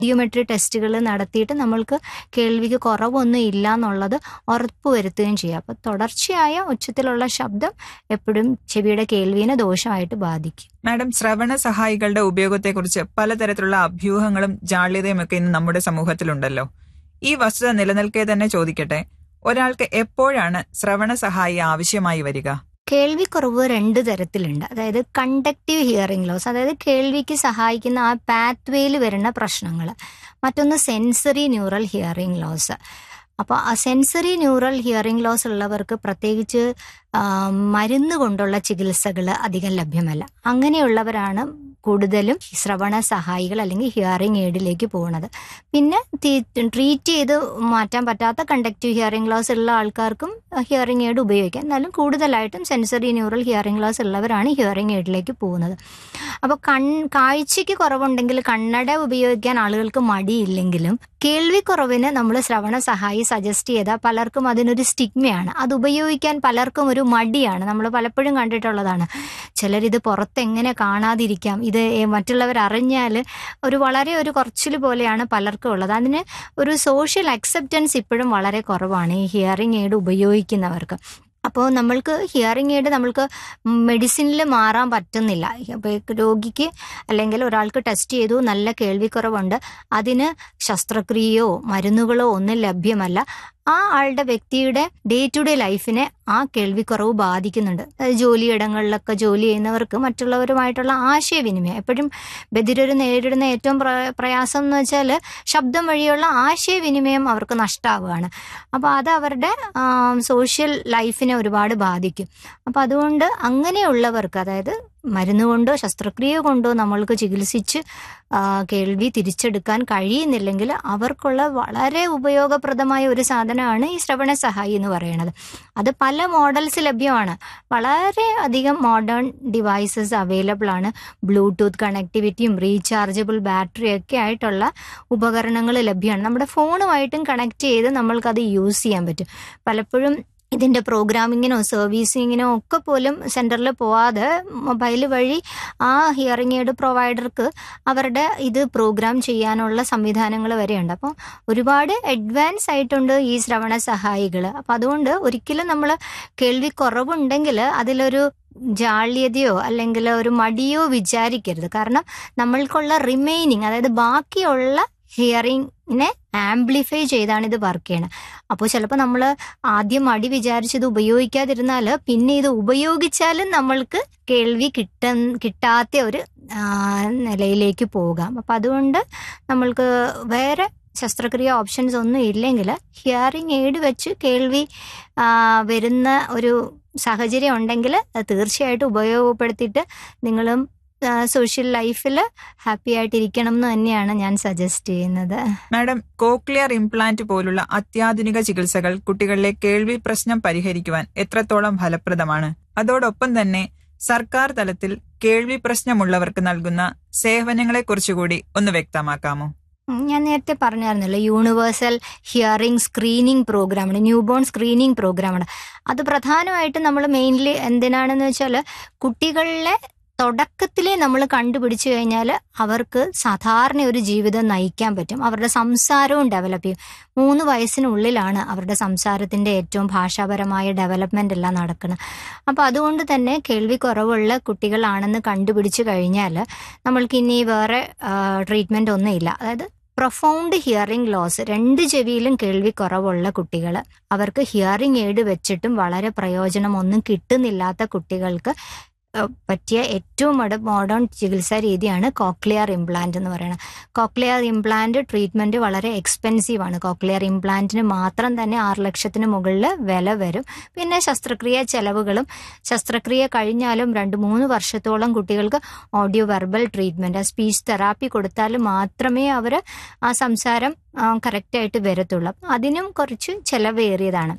ഡിയോമെട്രി ടെസ്റ്റുകൾ നടത്തിയിട്ട് നമ്മൾക്ക് കേൾവിക്ക് കുറവൊന്നും ഇല്ല എന്നുള്ളത് ഉറപ്പുവരുത്തുകയും ചെയ്യാം അപ്പോൾ തുടർച്ചയായ ഉച്ചത്തിലുള്ള ശബ്ദം എപ്പോഴും ചെവിയുടെ കേൾവിനെ ദോഷമായിട്ട് ബാധിക്കും മാഡം ശ്രവണ സഹായികളുടെ ഉപയോഗത്തെക്കുറിച്ച് പലതരത്തിലുള്ള അഭ്യൂഹങ്ങളും ജാള്യതയും ഒക്കെ ഇന്ന് നമ്മുടെ സമൂഹത്തിലുണ്ടല്ലോ ഈ വസ്തുത നിലനിൽക്കെ തന്നെ ചോദിക്കട്ടെ ഒരാൾക്ക് എപ്പോഴാണ് ശ്രവണ സഹായി ആവശ്യമായി വരിക കേൾവിക്കുറവ് രണ്ട് തരത്തിലുണ്ട് അതായത് കണ്ടക്റ്റീവ് ഹിയറിംഗ് ലോസ് അതായത് കേൾവിക്ക് സഹായിക്കുന്ന ആ പാത്വേയിൽ വരുന്ന പ്രശ്നങ്ങൾ മറ്റൊന്ന് സെൻസറി ന്യൂറൽ ഹിയറിംഗ് ലോസ് അപ്പോൾ ആ സെൻസറി ന്യൂറൽ ഹിയറിംഗ് ലോസ് ഉള്ളവർക്ക് പ്രത്യേകിച്ച് ആ, മരുന്ന് കൊണ്ടുള്ള ചികിത്സകൾ അധികം ലഭ്യമല്ല അങ്ങനെയുള്ളവരാണ് കൂടുതലും ശ്രവണ സഹായികൾ അല്ലെങ്കിൽ ഹിയറിംഗ് എയ്ഡിലേക്ക് പോകുന്നത് പിന്നെ ട്രീറ്റ് ചെയ്ത് മാറ്റാൻ പറ്റാത്ത കണ്ടക്റ്റീവ് ഹിയറിംഗ് ലോസ് ഉള്ള ആൾക്കാർക്കും ഹിയറിംഗ് എയ്ഡ് ഉപയോഗിക്കാം എന്നാലും കൂടുതലായിട്ടും സെൻസറി ന്യൂറൽ ഹിയറിംഗ് ലോസ് ഉള്ളവരാണ് ഹിയറിംഗ് എയ്ഡിലേക്ക് പോകുന്നത് അപ്പോൾ കൺ കാഴ്ചയ്ക്ക് കുറവുണ്ടെങ്കിൽ കണ്ണട ഉപയോഗിക്കാൻ ആളുകൾക്ക് മടിയില്ലെങ്കിലും കേൾവിക്കുറവിന് നമ്മൾ ശ്രവണ സഹായി സജസ്റ്റ് ചെയ്താൽ പലർക്കും അതിനൊരു സ്റ്റിഗ്മയാണ് അത് ഉപയോഗിക്കാൻ പലർക്കും ഒരു മടിയാണ് നമ്മൾ പലപ്പോഴും കണ്ടിട്ടുള്ളതാണ് ചിലരിത് പുറത്തെങ്ങനെ കാണാതിരിക്കാം ഇത് മറ്റുള്ളവർ അറിഞ്ഞാൽ ഒരു വളരെ ഒരു കുറച്ചിൽ പോലെയാണ് പലർക്കും ഉള്ളത് അതിന് ഒരു സോഷ്യൽ അക്സെപ്റ്റൻസ് ഇപ്പോഴും വളരെ കുറവാണ് ഈ ഹിയറിംഗ് എയ്ഡ് ഉപയോഗിക്കുന്നവർക്ക് അപ്പോൾ നമ്മൾക്ക് ഹിയറിംഗ് എയ്ഡ് നമ്മൾക്ക് മെഡിസിനിൽ മാറാൻ പറ്റുന്നില്ല അപ്പോൾ രോഗിക്ക് അല്ലെങ്കിൽ ഒരാൾക്ക് ടെസ്റ്റ് ചെയ്തു നല്ല കേൾവിക്കുറവുണ്ട് അതിന് ശസ്ത്രക്രിയയോ മരുന്നുകളോ ഒന്നും ലഭ്യമല്ല ആ ആളുടെ വ്യക്തിയുടെ ഡേ ടു ഡേ ലൈഫിനെ ആ കേൾവിക്കുറവ് ബാധിക്കുന്നുണ്ട് അതായത് ജോലിയിടങ്ങളിലൊക്കെ ജോലി ചെയ്യുന്നവർക്ക് മറ്റുള്ളവരുമായിട്ടുള്ള ആശയവിനിമയം എപ്പോഴും ബധിരർ നേരിടുന്ന ഏറ്റവും പ്ര- പ്രയാസം എന്ന് വെച്ചാൽ ശബ്ദം വഴിയുള്ള ആശയവിനിമയം അവർക്ക് നഷ്ടമാവുകയാണ് അപ്പോൾ അത് അവരുടെ സോഷ്യൽ ലൈഫിനെ ഒരുപാട് ബാധിക്കും അപ്പോൾ അതുകൊണ്ട് അങ്ങനെയുള്ളവർക്ക് അതായത് മരുന്ന് കൊണ്ടോ ശസ്ത്രക്രിയ കൊണ്ടോ നമ്മൾക്ക് ചികിത്സിച്ച് ആ, കേൾവി തിരിച്ചെടുക്കാൻ കഴിയുന്നില്ലെങ്കിൽ അവർക്കുള്ള വളരെ ഉപയോഗപ്രദമായ ഒരു സാധനമാണ് ഈ ശ്രവണ സഹായി എന്ന് പറയുന്നത് അത് പല മോഡൽസ് ലഭ്യമാണ് വളരെ അധികം മോഡേൺ ഡിവൈസസ് അവൈലബിൾ ആണ് ബ്ലൂടൂത്ത് കണക്ടിവിറ്റിയും റീചാർജബിൾ ബാറ്ററി ഒക്കെ ആയിട്ടുള്ള ഉപകരണങ്ങൾ ലഭ്യമാണ് നമ്മുടെ ഫോണുമായിട്ടും കണക്ട് ചെയ്ത് നമ്മൾക്കത് യൂസ് ചെയ്യാൻ പറ്റും പലപ്പോഴും ഇതിന്റെ പ്രോഗ്രാമിങ്ങിനോ സർവീസിങ്ങിനോ ഒക്കെ പോലും സെന്ററിൽ പോവാതെ മൊബൈൽ വഴി ആ ഹിയറിംഗ് എയ്ഡ് പ്രൊവൈഡർക്ക് അവരുടെ ഇത് പ്രോഗ്രാം ചെയ്യാനുള്ള സംവിധാനങ്ങൾ വരെയുണ്ട് അപ്പോൾ ഒരുപാട് അഡ്വാൻസ് ആയിട്ടുണ്ട് ഈ ശ്രവണ സഹായികൾ അപ്പം അതുകൊണ്ട് ഒരിക്കലും നമ്മൾ കേൾവി കുറവുണ്ടെങ്കിൽ അതിലൊരു ജാള്യതയോ അല്ലെങ്കിൽ ഒരു മടിയോ വിചാരിക്കരുത് കാരണം നമ്മൾക്കുള്ള റിമൈനിങ് അതായത് ബാക്കിയുള്ള ഹിയറിങ്ങിനെ ആംപ്ലിഫൈ ചെയ്താണ് ഇത് വർക്ക് ചെയ്യണത് അപ്പോൾ ചിലപ്പോൾ നമ്മൾ ആദ്യം മടി വിചാരിച്ചത് ഉപയോഗിക്കാതിരുന്നാൽ പിന്നെ ഇത് ഉപയോഗിച്ചാലും നമ്മൾക്ക് കേൾവി കിട്ട കിട്ടാത്ത ഒരു ആ, നിലയിലേക്ക് പോകാം അപ്പം അതുകൊണ്ട് നമ്മൾക്ക് വേറെ ശസ്ത്രക്രിയ ഓപ്ഷൻസ് ഒന്നും ഇല്ലെങ്കിൽ ഹിയറിംഗ് എയ്ഡ് വെച്ച് കേൾവി ആ, വരുന്ന ഒരു സാഹചര്യം ഉണ്ടെങ്കിൽ അത് തീർച്ചയായിട്ടും ഉപയോഗപ്പെടുത്തിയിട്ട് നിങ്ങളും സോഷ്യൽ ലൈഫിൽ ഹാപ്പി ആയിട്ടിരിക്കണം എന്ന് തന്നെയാണ് ഞാൻ സജസ്റ്റ് ചെയ്യുന്നത് മാഡം കോക്ലിയർ ഇംപ്ലാന്റ് പോലുള്ള അത്യാധുനിക ചികിത്സകൾ കുട്ടികളിലെ കേൾവി പ്രശ്നം പരിഹരിക്കുവാൻ എത്രത്തോളം ഫലപ്രദമാണ് അതോടൊപ്പം തന്നെ സർക്കാർ തലത്തിൽ കേൾവി പ്രശ്നമുള്ളവർക്ക് നൽകുന്ന സേവനങ്ങളെക്കുറിച്ചുകൂടി ഒന്ന് വ്യക്തമാക്കാമോ ഉം, ഞാൻ നേരത്തെ പറഞ്ഞായിരുന്നല്ലോ യൂണിവേഴ്സൽ ഹിയറിംഗ് സ്ക്രീനിങ് പ്രോഗ്രാമാണ് ന്യൂ ബോൺ സ്ക്രീനിങ് പ്രോഗ്രാമാണ് അത് പ്രധാനമായിട്ടും നമ്മൾ മെയിൻലി എന്തിനാണെന്ന് വെച്ചാൽ കുട്ടികളിലെ തുടക്കത്തിലേ നമ്മൾ കണ്ടുപിടിച്ചു കഴിഞ്ഞാൽ അവർക്ക് സാധാരണ ഒരു ജീവിതം നയിക്കാൻ പറ്റും അവരുടെ സംസാരവും ഡെവലപ്പ് ചെയ്യും മൂന്ന് വയസ്സിനുള്ളിലാണ് അവരുടെ സംസാരത്തിന്റെ ഏറ്റവും ഭാഷാപരമായ ഡെവലപ്മെന്റ് എല്ലാം നടക്കുന്നത് അപ്പോൾ അതുകൊണ്ട് തന്നെ കേൾവി കുറവുള്ള കുട്ടികളാണെന്ന് കണ്ടുപിടിച്ചു കഴിഞ്ഞാൽ നമ്മൾക്ക് ഇനി വേറെ ട്രീറ്റ്മെന്റ് ഒന്നുമില്ല അതായത് പ്രൊഫൗണ്ട് ഹിയറിംഗ് ലോസ് രണ്ട് ചെവിയിലും കേൾവി കുറവുള്ള കുട്ടികൾ അവർക്ക് ഹിയറിംഗ് എയ്ഡ് വെച്ചിട്ടും വളരെ പ്രയോജനമൊന്നും കിട്ടുന്നില്ലാത്ത കുട്ടികൾക്ക് ഏഹ്, പറ്റിയ ഏറ്റവും മോഡേൺ ചികിത്സാ രീതിയാണ് കോക്ലിയർ ഇംപ്ലാന്റ് എന്ന് പറയുന്നത് കോക്ലിയർ ഇംപ്ലാന്റ് ട്രീറ്റ്മെന്റ് വളരെ എക്സ്പെൻസീവ് ആണ് കോക്ലിയർ ഇംപ്ലാന്റിന് മാത്രം തന്നെ ആറ് ലക്ഷത്തിന് മുകളിൽ വില വരും പിന്നെ ശസ്ത്രക്രിയ ചെലവുകളും ശസ്ത്രക്രിയ കഴിഞ്ഞാലും രണ്ട് മൂന്ന് വർഷത്തോളം കുട്ടികൾക്ക് audio verbal treatment speech therapy കൊടുത്താൽ മാത്രമേ അവർ ആ സംസാരം കറക്റ്റായിട്ട് വരത്തുള്ളൂ അപ്പം അതിനും കുറച്ച് ചെലവേറിയതാണ്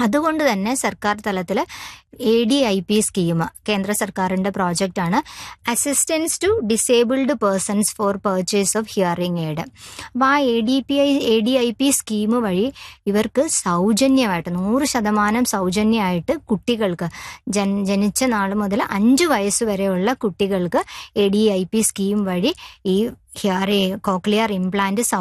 അതുകൊണ്ട് തന്നെ സർക്കാർ തലത്തിൽ A D I P scheme കേന്ദ്ര സർക്കാരിന്റെ പ്രോജക്റ്റാണ് assistance to disabled persons for purchase of hearing aid അപ്പോൾ ആ A D P I A D I P scheme വഴി ഇവർക്ക് സൗജന്യമായിട്ട് നൂറ് ശതമാനം സൗജന്യമായിട്ട് കുട്ടികൾക്ക് ജൻ ജനിച്ച നാൾ മുതൽ അഞ്ച് വയസ്സ് വരെയുള്ള കുട്ടികൾക്ക് A D I P scheme വഴി ഈ ഹിയറി കോക്ലിയർ ഇംപ്ലാന്റ്